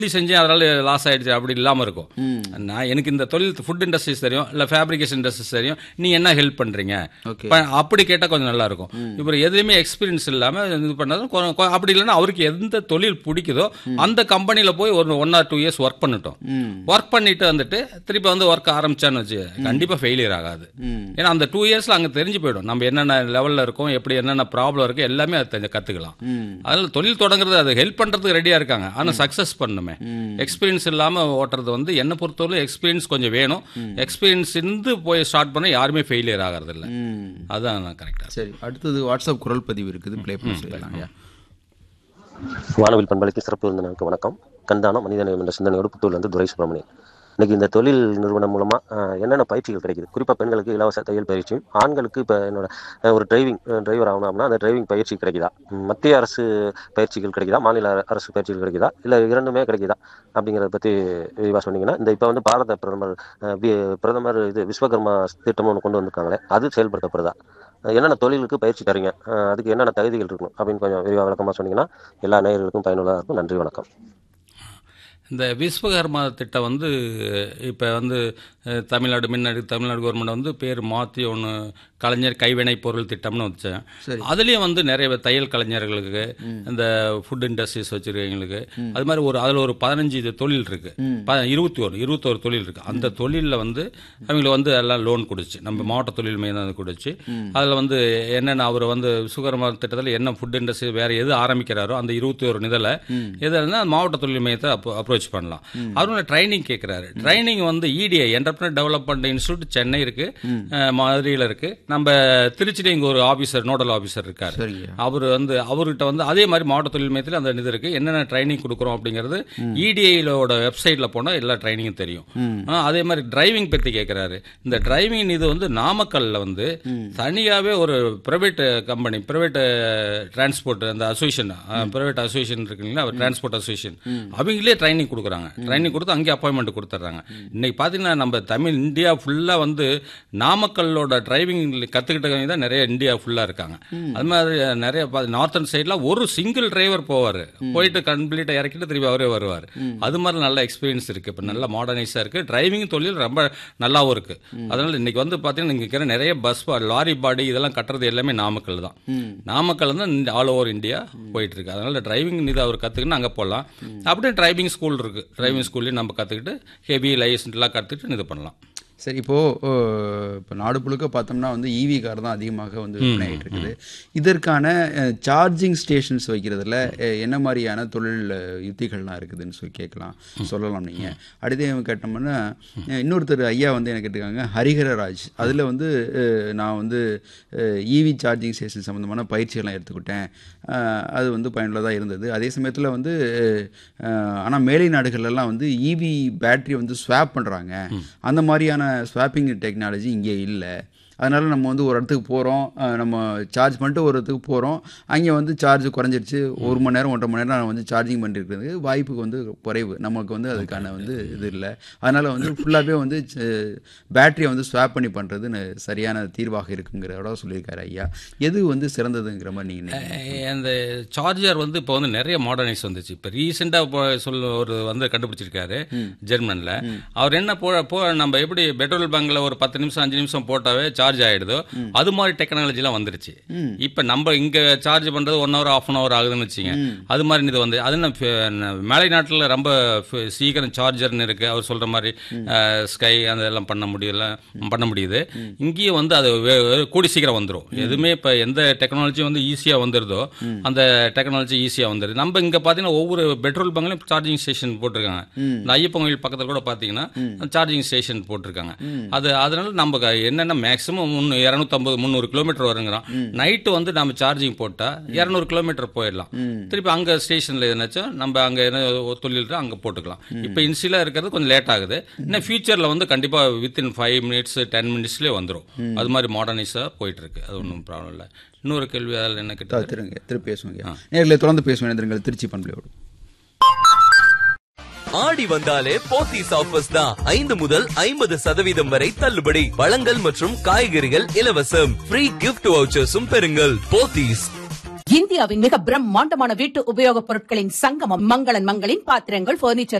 இப்படி செஞ்சேன் அதனால லாஸ் ஆயிடுச்சு அப்படி இல்லாமல் இருக்கும் நான் எனக்கு இந்த தொழில் ஃபுட் இண்டஸ்ட்ரீஸ் தெரியும் இல்லை ஃபேப்ரிகேஷன் இண்டஸ்ட்ரீஸ் தெரியும் நீ என்ன ஹெல்ப் பண்றீங்க Okay. ப- அப்படி கேட்டால் கொஞ்சம் நல்லா இருக்கும் இப்போ எதுவுமே எக்ஸ்பீரியன்ஸ் இல்லாமல் இது பண்ணாலும் கொ- கொ- அப்படி இல்லைன்னா அவருக்கு எந்த தொழில் பிடிக்குதோ அந்த கம்பெனியில் போய் ஒரு one or two years work பண்ணட்டும் ஒர்க் பண்ணிட்டு வந்துட்டு திருப்பி வந்து ஒர்க் ஆரம்பிச்சான்னு வச்சு கண்டிப்பாக ஃபெயிலியர் ஆகாது ஏன்னா அந்த டூ இயர்ஸ்ல அங்கே தெரிஞ்சு போயிடும் நம்ம என்னென்ன லெவலில் இருக்கோம் எப்படி என்னென்ன ப்ராப்ளம் இருக்கு எல்லாமே அதை தெரிஞ்சு கற்றுக்கலாம் அதனால தொழில் தொடங்குறது அது ஹெல்ப் பண்ணுறதுக்கு ரெடியாக இருக்காங்க ஆனால் சக்ஸஸ் பண்ணுமே எக்ஸ்பீரியன்ஸ் இல்லாமல் ஓட்டுறது வந்து என்னை பொறுத்தவரை எக்ஸ்பீரியன்ஸ் கொஞ்சம் வேணும் எக்ஸ்பீரியன்ஸ் இருந்து போய் ஸ்டார்ட் பண்ண யாருமே ஃபெயிலியர் ஆகிறது இல்லை ம். அதுதான் நான் கரெக்டாக சரி அடுத்தது வாட்ஸ்அப் குரல் பதிவு இருக்குது ப்ளே பண்ணி சொல்லலாம் ஐயா வானவில் பண்பலைக்கு சிறப்பு விருந்தினருக்கு வணக்கம் கந்தானம் மனிதநேயம் என்ற சிந்தனையோடு புத்தூர்லேருந்து துரை சுப்பிரமணியன் இன்னைக்கு இந்த தொழில் நிறுவனம் மூலமாக என்னென்ன பயிற்சிகள் கிடைக்குது குறிப்பாக பெண்களுக்கு இலவச தையல் பயிற்சியும் ஆண்களுக்கு இப்போ என்னோட அஹ், ஒரு டிரைவிங் டிரைவர் ஆகணும் அப்படின்னா அந்த டிரைவிங் பயிற்சி கிடைக்குதா ம், மத்திய அரசு பயிற்சிகள் கிடைக்குதா மாநில அர- அரசு பயிற்சிகள் கிடைக்குதா இல்லை இரண்டுமே கிடைக்குதா அப்படிங்கிறத பற்றி விரிவாக சொன்னீங்கன்னா இந்த இப்போ வந்து பாரத பிரதமர் அஹ், வி- பிரதமர் இது விஸ்வகர்மா திட்டம் ஒன்று கொண்டு வந்திருக்காங்களே அது செயல்படுத்தப்படுதா அஹ், என்னென்ன தொழிலுக்கு பயிற்சி தரீங்க அஹ், அதுக்கு என்னென்ன தகுதிகள் இருக்கணும் அப்படின்னு கொஞ்சம் விரிவாக விளக்கமாக சொன்னீங்கன்னா எல்லா நேயர்களுக்கும் பயனுள்ளதாக இருக்கும் நன்றி வணக்கம் இந்த விஸ்வகர்மா திட்டம் வந்து இப்போ வந்து அஹ், தமிழ்நாடு முன்னாடி தமிழ்நாடு கவர்மெண்ட் வந்து பேர் மாற்றி ஒன்று கலைஞர் கைவினை பொருள் திட்டம்னு வச்சேன் சரி. அதுலேயும் வந்து நிறைய தையல் கலைஞர்களுக்கு இந்த ஃபுட் இண்டஸ்ட்ரீஸ் வச்சுருக்கவங்களுக்கு அது மாதிரி ஒரு அதில் ஒரு பதினஞ்சு இது தொழில் இருக்கு ப இருபத்தி ஒரு இருபத்தோரு தொழில் இருக்கு அந்த தொழிலில் வந்து அவங்களுக்கு வந்து எல்லாம் லோன் கொடுச்சு நம்ம மாவட்ட தொழில் மையம் கொடுச்சு அதில் வந்து என்னென்ன அவர் வந்து சுகர்மா திட்டத்தில் என்ன ஃபுட் இண்டஸ்ட்ரி வேற எது ஆரம்பிக்கிறாரோ அந்த இருபத்தி ஒரு நிதில் எதுனா மாவட்ட தொழில் மையத்தை அப்ரோச் பண்ணலாம் அவரோட ட்ரைனிங் கேட்குறாரு ட்ரைனிங் வந்து EDI entrepreneur development institute Chennai இருக்கு அஹ், மதுரையில் இருக்கு நம்ம திருச்சியில் இங்கே ஒரு ஆஃபீஸர் நோடல் ஆஃபீஸர் இருக்காரு சரிங்க அவர் வந்து அவர்கிட்ட வந்து அதே மாதிரி மாவட்ட தொழில் மையத்தில் அந்த இது இருக்கு என்னென்ன ட்ரைனிங் கொடுக்குறோம் அப்படிங்கிறது இடிஐலோட வெப்சைட்ல போனால் எல்லா ட்ரைனிங்கும் தெரியும் ஆ, அதே மாதிரி டிரைவிங் பற்றி கேட்குறாரு இந்த டிரைவிங் இது வந்து நாமக்கல்ல வந்து தனியாகவே ஒரு பிரைவேட் கம்பெனி பிரைவேட் டிரான்ஸ்போர்ட் அந்த அசோசியேஷன் பிரைவேட் அசோசியேஷன் இருக்கு இல்லைங்களா டிரான்ஸ்போர்ட் அசோசியேஷன் அவங்களே ட்ரைனிங் கொடுக்குறாங்க ட்ரைனிங் கொடுத்து அங்கே அப்பாயின்மெண்ட் கொடுத்துட்றாங்க இன்னைக்கு பார்த்தீங்கன்னா நம்ம தமிழ் இந்தியா ஃபுல்லாக வந்து நாமக்கல்லோட டிரைவிங் கற்றுக்கிட்டவங்க தான் நிறைய இந்தியா ஃபுல்லாக இருக்காங்க அது மாதிரி நிறைய நார்த்தன் சைடில் ஒரு சிங்கிள் டிரைவர் போவார் போயிட்டு கம்ப்ளீட்டாக இறக்கிட்டு திருப்பி அவரே வருவார் அது மாதிரி நல்ல எக்ஸ்பீரியன்ஸ் இருக்குது இப்போ நல்ல மாடர்னைஸாக இருக்குது டிரைவிங் தொழில் ரொம்ப நல்லாவும் இருக்குது அதனால் இன்னைக்கு வந்து பார்த்தீங்கன்னா இங்கே இருக்கிற நிறைய பஸ் லாரி பாடி இதெல்லாம் கட்டுறது எல்லாமே நாமக்கல் தான் நாமக்கல் தான் ஆல் ஓவர் இந்தியா போயிட்டு இருக்கு அதனால டிரைவிங் இது அவர் கற்றுக்கிட்டு அங்கே போகலாம் அப்படியே டிரைவிங் ஸ்கூல் இருக்கு டிரைவிங் ஸ்கூல்லையும் நம்ம கற்றுக்கிட்டு ஹெவி லைசன்ஸ்லாம் கற்றுக்கிட்டு இது பண்ணலாம் சரி இப்போது இப்போ நாடு முழுக்க பார்த்தோம்னா வந்து ஈவி கார் தான் அதிகமாக வந்து விற்பனை ஆகிட்டு இருக்குது இதற்கான சார்ஜிங் ஸ்டேஷன்ஸ் வைக்கிறதுல அஹ், என்ன மாதிரியான தொழில் அஹ், யுத்திகள்லாம் இருக்குதுன்னு சொல்லி கேட்கலாம் சொல்லலாம் நீங்கள் அடுத்து கேட்டோம்னா அஹ், இன்னொருத்தர் ஐயா வந்து என்ன கேட்டிருக்காங்க ஹரிஹரராஜ் அதில் வந்து அஹ், நான் வந்து ஈவி சார்ஜிங் ஸ்டேஷன் சம்மந்தமான பயிற்சியெல்லாம் எடுத்துக்கிட்டேன் அஹ், அது வந்து பயனுள்ளதாக இருந்தது அதே சமயத்தில் வந்து ஆனால் மேலை நாடுகள்லாம் வந்து ஈவி பேட்டரி வந்து ஸ்வாப் பண்ணுறாங்க அந்த மாதிரியான ஸ்வாப்பிங் டெக்னாலஜி இங்கே இல்லை அதனால் நம்ம வந்து ஒரு இடத்துக்கு போகிறோம் நம்ம சார்ஜ் பண்ணிட்டு ஒரு இடத்துக்கு போகிறோம் அங்கே வந்து சார்ஜ் குறைஞ்சிருச்சு ஒரு மணி நேரம் ஒன்றரை மணி நேரம் வந்து சார்ஜிங் பண்ணிருக்கிறது வாய்ப்புக்கு வந்து குறைவு நமக்கு வந்து அதுக்கான வந்து இது இல்லை அதனால் வந்து ஃபுல்லாகவே வந்து பேட்டரியை வந்து ஸ்வாப் பண்ணி பண்ணுறது சரியான தீர்வாக இருக்குங்கிறதோட சொல்லியிருக்காரு ஐயா எது வந்து சிறந்ததுங்கிற மாதிரி நீங்கள் நினைக்கிறீங்க? அந்த சார்ஜர் வந்து இப்போ வந்து நிறைய மாடர்னைஸ் வந்துச்சு இப்போ ரீசெண்டாக சொல்ல ஒரு வந்து கண்டுபிடிச்சிருக்காரு ஜெர்மனில் அவர் என்ன போ போ நம்ம எப்படி பெட்ரோல் பங்க்ல ஒரு பத்து நிமிஷம் அஞ்சு நிமிஷம் போட்டாவே சார்ஜ் ஆயிடுதோ அது மாதிரி டெக்னாலஜிலாம் வந்துருச்சு இப்போ நம்ம இங்க சார்ஜ் பண்றது one hour half an hour ஆகுதுன்னு வச்சுங்க அது மாதிரி இது வந்து அது என்ன, ஃப- ந- மேலை நாட்டில் ரொம்ப ஃப- சீக்கிரம் சார்ஜர்னு இருக்கு அவர் சொல்ற மாதிரி ஸ்கை அந்த எல்லாம் பண்ண முடியல பண்ண முடியுது இங்கேயும் வந்து அது வே- வே- கூடி சீக்கிரம் வந்துடும் எதுவுமே இப்போ எந்த டெக்னாலஜி வந்து ஈஸியாக வந்துருதோ அந்த டெக்னாலஜி ஈஸியாக வந்துடுது நம்ம இங்கே பார்த்தீங்கன்னா ஒவ்வொரு பெட்ரோல் பங்க்லையும் சார்ஜிங் ஸ்டேஷன் போட்டிருக்காங்க இந்த ஐயப்பன் கோயில் பக்கத்தில் கூட பார்த்தீங்கன்னா சார்ஜிங் ஸ்டேஷன் போட்டிருக்காங்க அது அதனால நம்ம க- என்னென்ன மேக்ஸிமம் முன்னூ இரநூத்தம்பது முந்நூறு கிலோமீட்டர் வருங்கிறோம் நைட்டு வந்து நம்ம சார்ஜிங் போட்டால் இரநூறு கிலோமீட்டர் போயிடலாம் திருப்பி அங்கே ஸ்டேஷனில் எதுனாச்சும் நம்ம அங்கே என்ன ஒரு தொழில் இருக்கோ அங்கே போட்டுக்கலாம் இப்போ இன்சிலாக இருக்கிறது கொஞ்சம் லேட் ஆகுது இன்னும் ஃபியூச்சரில் வந்து கண்டிப்பாக வித்தின் ஃபைவ் மினிட்ஸ் டென் மினிட்ஸ்லேயே வந்துடும் அது மாதிரி மாடர்னைஸாக போயிட்டு இருக்கு அது ஒன்றும் ப்ராப்ளம் இல்லை இன்னொரு கேள்வி அதில் என்ன கேட்டால் திருங்க திருப்பி பேசுவாங்க நேர்களை தொடர்ந்து பேசுவேன் எந்திரங்கள் திருச்சி பண்பலையோடு ஆடி வந்தாலே போத்தீஸ் ஆஃபர்ஸ் தான் ஐந்து முதல் ஐம்பது சதவீதம் வரை தள்ளுபடி பழங்கள் மற்றும் காய்கறிகள் இலவசம் ஃப்ரீ கிஃப்ட் வவுச்சர்ஸும் பெறுங்கள் போத்தீஸ் இந்தியாவின் மிக பிரம்மாண்டமான வீட்டு உபயோகப் பொருட்களின் சங்கமம் மங்களன் மங்களின் பாத்திரங்கள் பர்னிச்சர்